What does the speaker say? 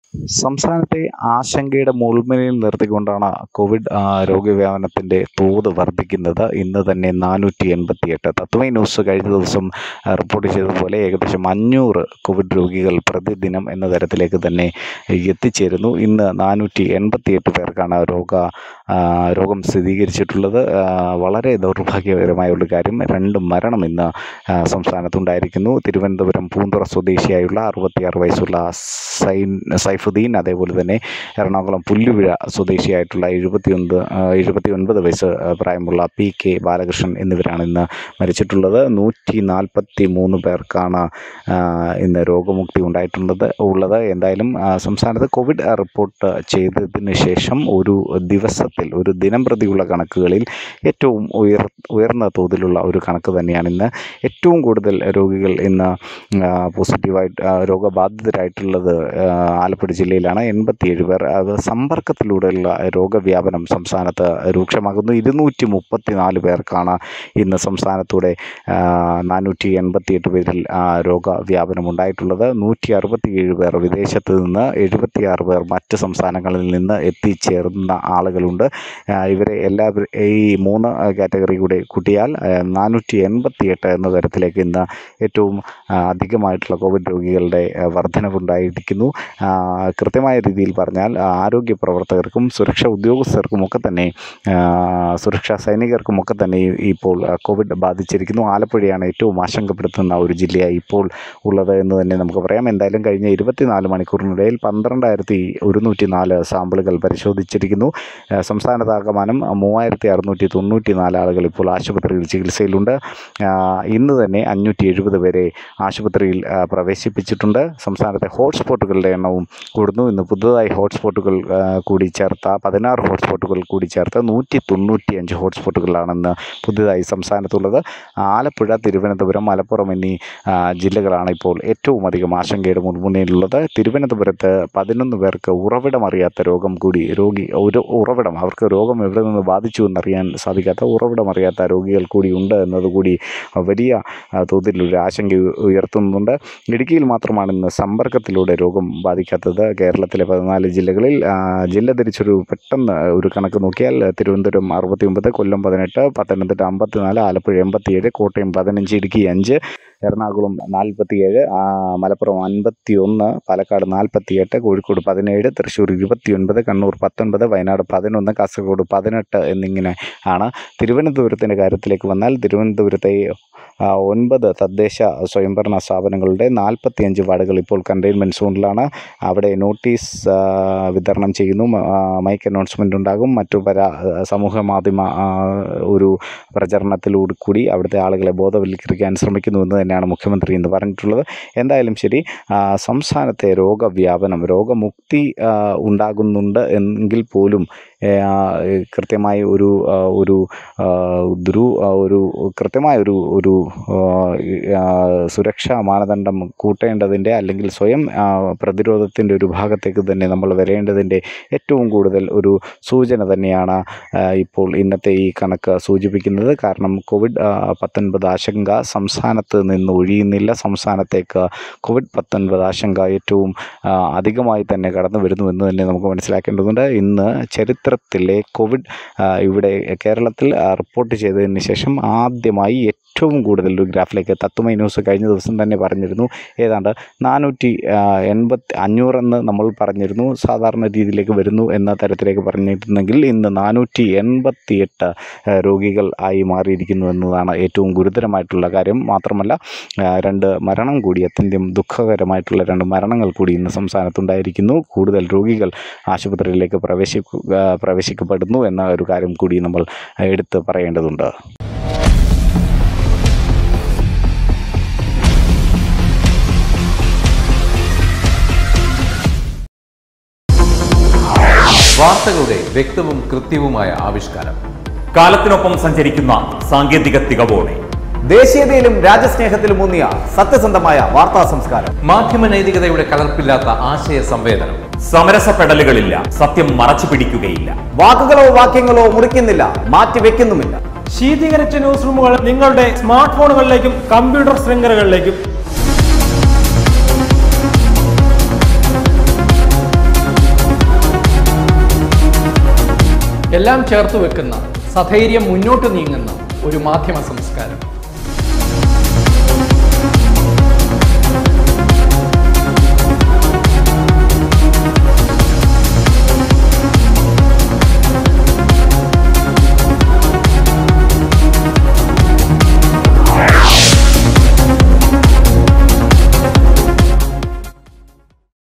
സംസ്ഥാനത്തെ ആശങ്കയുടെ മുൾമുനയിൽ നിർത്തിക്കൊണ്ടാണ് കോവിഡ് ആ, രോഗവ്യാപനത്തിൻ്റെ തോത് വർദ്ധിക്കുന്നത് ഇന്ന് തന്നെ നാനൂറ്റി എൺപത്തിയെട്ട് തത്വമൈ ന്യൂസ് കഴിഞ്ഞ ദിവസം ആ, റിപ്പോർട്ട് ചെയ്തതുപോലെ ഏകദേശം അഞ്ഞൂറ് കോവിഡ് രോഗികൾ പ്രതിദിനം എന്ന തരത്തിലേക്ക് തന്നെ എത്തിച്ചേരുന്നു ഇന്ന് നാനൂറ്റി എൺപത്തിയെട്ട് പേർക്കാണ് രോഗ ആ, രോഗം സ്ഥിരീകരിച്ചിട്ടുള്ളത് ആ, വളരെ ദൗർഭാഗ്യകരമായ ഒരു കാര്യം രണ്ട് മരണം ഇന്ന് ആ, സംസ്ഥാനത്തുണ്ടായിരിക്കുന്നു തിരുവനന്തപുരം പൂന്തുറ സ്വദേശിയായുള്ള അറുപത്തിയാറ് വയസ്സുള്ള സൈൻ സൈഫുദ്ദീൻ അതേപോലെ തന്നെ എറണാകുളം പുല്ലുവിഴ സ്വദേശിയായിട്ടുള്ള എഴുപത്തിയൊൻപത് എഴുപത്തി ഒൻപത് വയസ്സ് ആ, പ്രായമുള്ള പി കെ ബാലകൃഷ്ണൻ എന്നിവരാണ് ഇന്ന് മരിച്ചിട്ടുള്ളത് നൂറ്റി നാൽപ്പത്തി മൂന്ന് പേർക്കാണ് ആ, ഇന്ന് രോഗമുക്തി ഉണ്ടായിട്ടുള്ളത് ഉള്ളത് എന്തായാലും ആ, സംസ്ഥാനത്ത് കോവിഡ് റിപ്പോർട്ട് ചെയ്തതിന് ശേഷം ഒരു ദിവസത്തിൽ ഒരു ദിനം പ്രതിയുള്ള കണക്കുകളിൽ ഏറ്റവും ഉയർ ഉയർന്ന തോതിലുള്ള ഒരു കണക്ക് തന്നെയാണ് ഇന്ന് ഏറ്റവും കൂടുതൽ രോഗികൾ ഇന്ന് ആ, പോസിറ്റീവായിട്ട് ആ, രോഗബാധിതരായിട്ടുള്ളത് ആ, ആലപ്പുഴ ജില്ലയിലാണ് എൺപത്തിയേഴ് പേർ അത് സമ്പർക്കത്തിലൂടെയുള്ള രോഗവ്യാപനം സംസ്ഥാനത്ത് രൂക്ഷമാകുന്നു ഇരുന്നൂറ്റി മുപ്പത്തി നാല് പേർക്കാണ് ഇന്ന് സംസ്ഥാനത്തൂടെ നാനൂറ്റി എൺപത്തിയെട്ട് പേരിൽ ആ, രോഗവ്യാപനം ഉണ്ടായിട്ടുള്ളത് നൂറ്റി അറുപത്തിയേഴ് പേർ വിദേശത്ത് നിന്ന് എഴുപത്തിയാറ് പേർ മറ്റ് സംസ്ഥാനങ്ങളിൽ നിന്ന് എത്തിച്ചേർന്ന ആളുകളുണ്ട് ആ, ഇവരെ എല്ലാവരും ഈ മൂന്ന് കാറ്റഗറി കൂടെ കൂട്ടിയാൽ നാനൂറ്റി എൺപത്തിയെട്ട് എന്ന തരത്തിലേക്ക് ഇന്ന് ഏറ്റവും ആ, അധികമായിട്ടുള്ള കോവിഡ് രോഗികളുടെ ആ, വർധനവുണ്ടായിരിക്കുന്നു ആ, കൃത്യമായ രീതിയിൽ പറഞ്ഞാൽ ആ, ആരോഗ്യ പ്രവർത്തകർക്കും സുരക്ഷാ ഉദ്യോഗസ്ഥർക്കുമൊക്കെ തന്നെ ആ, സുരക്ഷാ സൈനികർക്കുമൊക്കെ തന്നെ ഈ- ഇപ്പോൾ ആ, കോവിഡ് ബാധിച്ചിരിക്കുന്നു ആലപ്പുഴയാണ് ഏറ്റവും ആശങ്കപ്പെടുത്തുന്ന ഒരു ജില്ലയായി ഇപ്പോൾ ഉള്ളത് എന്ന് തന്നെ നമുക്ക് പറയാം എന്തായാലും കഴിഞ്ഞ ഇരുപത്തിനാല് മണിക്കൂറിനിടയിൽ പന്ത്രണ്ടായിരത്തി ഒരുന്നൂറ്റി നാല് സാമ്പിളുകൾ പരിശോധിച്ചിരിക്കുന്നു ആ, സംസ്ഥാനത്താകമാനം മൂവായിരത്തി അറുന്നൂറ്റി തൊണ്ണൂറ്റി നാല് ആളുകൾ ഇപ്പോൾ ആശുപത്രിയിൽ ചികിത്സയിലുണ്ട് ആ, ഇന്ന് തന്നെ അഞ്ഞൂറ്റി എഴുപത് പേരെ ആശുപത്രിയിൽ ആ, പ്രവേശിപ്പിച്ചിട്ടുണ്ട് സംസ്ഥാനത്തെ ഹോട്ട്സ്പോട്ടുകളുടെ എണ്ണവും കൂടുന്നു ഇന്ന് പുതുതായി ഹോട്ട്സ്പോട്ടുകൾ ആ, കൂടി ചേർത്ത പതിനാറ് ഹോട്ട്സ്പോട്ടുകൾ കൂടി ചേർത്ത് നൂറ്റി തൊണ്ണൂറ്റി അഞ്ച് ഹോട്ട്സ്പോട്ടുകളാണെന്ന് പുതുതായി സംസ്ഥാനത്തുള്ളത് ആലപ്പുഴ തിരുവനന്തപുരം മലപ്പുറം എന്നീ ആ, ജില്ലകളാണ് ഇപ്പോൾ ഏറ്റവും അധികം ആശങ്കയുടെ മുൻമുന്നിലുള്ളത് തിരുവനന്തപുരത്ത് പതിനൊന്ന് പേർക്ക് ഉറവിടമറിയാത്ത രോഗം കൂടി രോഗി ഒരു ഉറവിടം അവർക്ക് രോഗം എവിടെ നിന്ന് ബാധിച്ചു എന്നറിയാൻ സാധിക്കാത്ത ഉറവിടമറിയാത്ത രോഗികൾ കൂടി ഉണ്ട് എന്നതുകൂടി വലിയ ആ, തോതിലൊരു ആശങ്ക ഉ- ഉയർത്തുന്നുണ്ട് ഇടുക്കിയിൽ മാത്രമാണ് ഇന്ന് സമ്പർക്കത്തിലൂടെ രോഗം ബാധിക്കാത്തത് കേരളത്തിലെ പതിനാല് ജില്ലകളിൽ ആ, ജില്ല തിരിച്ചൊരു പെട്ടെന്ന് ഒരു കണക്ക് നോക്കിയാൽ തിരുവനന്തപുരം അറുപത്തി ഒമ്പത് കൊല്ലം പതിനെട്ട് പത്തനംതിട്ട അമ്പത്തിനാല് ആലപ്പുഴ എൺപത്തിയേഴ് കോട്ടയം പതിനഞ്ച് ഇടുക്കി അഞ്ച് എറണാകുളം നാൽപ്പത്തിയേഴ് ആ, മലപ്പുറം അൻപത്തി ഒന്ന് പാലക്കാട് നാൽപ്പത്തിയെട്ട് കോഴിക്കോട് പതിനേഴ് തൃശ്ശൂർ ഇരുപത്തിയൊൻപത് കണ്ണൂർ പത്തൊൻപത് വയനാട് പതിനൊന്ന് കാസർഗോഡ് പതിനെട്ട് എന്നിങ്ങനെ ആണ് തിരുവനന്തപുരത്തിൻ്റെ കാര്യത്തിലേക്ക് വന്നാൽ തിരുവനന്തപുരത്തെ ആ, ഒൻപത് തദ്ദേശ സ്വയംഭരണ സ്ഥാപനങ്ങളുടെ നാൽപ്പത്തിയഞ്ച് വാർഡുകൾ ഇപ്പോൾ കണ്ടെയ്ൻമെൻറ്റ് സോണിലാണ് അവിടെ നോട്ടീസ് ആ, വിതരണം ചെയ്യുന്നു മ- ആ, മൈക്ക് അനൗൺസ്മെൻ്റ് ഉണ്ടാകും മറ്റു പല ആ, സമൂഹ മാധ്യമ ആ, ഒരു പ്രചരണത്തിലൂടെ കൂടി അവിടുത്തെ ആളുകളെ ബോധവൽക്കരിക്കാൻ ശ്രമിക്കുന്നു എന്ന് തന്നെയാണ് മുഖ്യമന്ത്രി ഇന്ന് പറഞ്ഞിട്ടുള്ളത് എന്തായാലും ശരി ആ, സംസ്ഥാനത്തെ രോഗവ്യാപനം രോഗമുക്തി ആ, ഉണ്ടാകുന്നുണ്ട് എങ്കിൽ പോലും ഏ, ആ, ഏ, കൃത്യമായി ഒരു ആ, ഒരു ആ, ദ്രു ആ, ഒരു കൃത്യമായ ഒരു ഒരു ആ, ഈ, ആ, സുരക്ഷാ മാനദണ്ഡം കൂട്ടേണ്ടതിൻ്റെ അല്ലെങ്കിൽ സ്വയം ആ, പ്രതിരോധത്തിൻ്റെ ഒരു ഭാഗത്തേക്ക് തന്നെ നമ്മൾ വരേണ്ടതിൻ്റെ ഏറ്റവും കൂടുതൽ ഒരു സൂചന തന്നെയാണ് ആ, ഇപ്പോൾ ഇന്നത്തെ ഈ കണക്ക് സൂചിപ്പിക്കുന്നത് കാരണം കോവിഡ് ആ, പത്തൊൻപത് ആശങ്ക സംസ്ഥാനത്ത് നിന്ന് ഒഴിയുന്നില്ല സംസ്ഥാനത്തേക്ക് കോവിഡ് പത്തൊൻപത് ആശങ്ക ഏറ്റവും ആ, അധികമായി തന്നെ കടന്നു വരുന്നു എന്ന് തന്നെ നമുക്ക് മനസ്സിലാക്കേണ്ടതുണ്ട് ഇന്ന് ചരിത്രത്തിലെ കോവിഡ് ആ, ഇവിടെ കേരളത്തിൽ ആ, റിപ്പോർട്ട് ചെയ്തതിന് ശേഷം ആദ്യമായി ഏറ്റവും കൂടുതൽ ഒരു ഗ്രാഫിലേക്ക് തത്വമൈ ന്യൂസ് കഴിഞ്ഞ ദിവസം തന്നെ പറഞ്ഞിരുന്നു ഏതാണ്ട് നാനൂറ്റി എൺപത്തി അഞ്ഞൂറെന്ന് നമ്മൾ പറഞ്ഞിരുന്നു സാധാരണ രീതിയിലേക്ക് വരുന്നു എന്ന തരത്തിലേക്ക് പറഞ്ഞിരുന്നെങ്കിൽ ഇന്ന് നാനൂറ്റി എൺപത്തി എട്ട് രോഗികൾ ആയി മാറിയിരിക്കുന്നു എന്നതാണ് ഏറ്റവും ഗുരുതരമായിട്ടുള്ള കാര്യം മാത്രമല്ല ആ, രണ്ട് മരണം കൂടി അത്യന്തം ദുഃഖകരമായിട്ടുള്ള രണ്ട് മരണങ്ങൾ കൂടി ഇന്ന് സംസ്ഥാനത്തുണ്ടായിരിക്കുന്നു കൂടുതൽ രോഗികൾ ആശുപത്രിയിലേക്ക് പ്രവേശിക്കുക പ്രവേശിക്കപ്പെടുന്നു എന്ന ഒരു കാര്യം കൂടി നമ്മൾ എടുത്ത് പറയേണ്ടതുണ്ട് വാർത്തകളുടെ വ്യക്തവും കൃത്യവുമായ ആവിഷ്കാരം കാലത്തിനൊപ്പം സഞ്ചരിക്കുന്ന സാങ്കേതിക തികവോടെ ദേശീയതയിലും രാജ്യസ്നേഹത്തിലും ഊന്നിയ സത്യസന്ധമായ വാർത്താ സംസ്കാരം മാധ്യമ നൈതികതയുടെ കലർപ്പില്ലാത്ത ആശയ സംവേദനം സമരസപ്പെടലുകളില്ല സത്യം മറച്ചു പിടിക്കുകയില്ല വാക്കുകളോ വാക്യങ്ങളോ മുറിക്കുന്നില്ല മാറ്റിവെക്കുന്നുമില്ല ശീതീകരിച്ച ന്യൂസ് റൂമുകൾ നിങ്ങളുടെ സ്മാർട്ട് ഫോണുകളിലേക്കും കമ്പ്യൂട്ടർ ശൃംഖലകളിലേക്കും എല്ലാം ചേർത്ത് വെക്കുന്ന സധൈര്യം മുന്നോട്ട് നീങ്ങുന്ന ഒരു മാധ്യമ സംസ്കാരം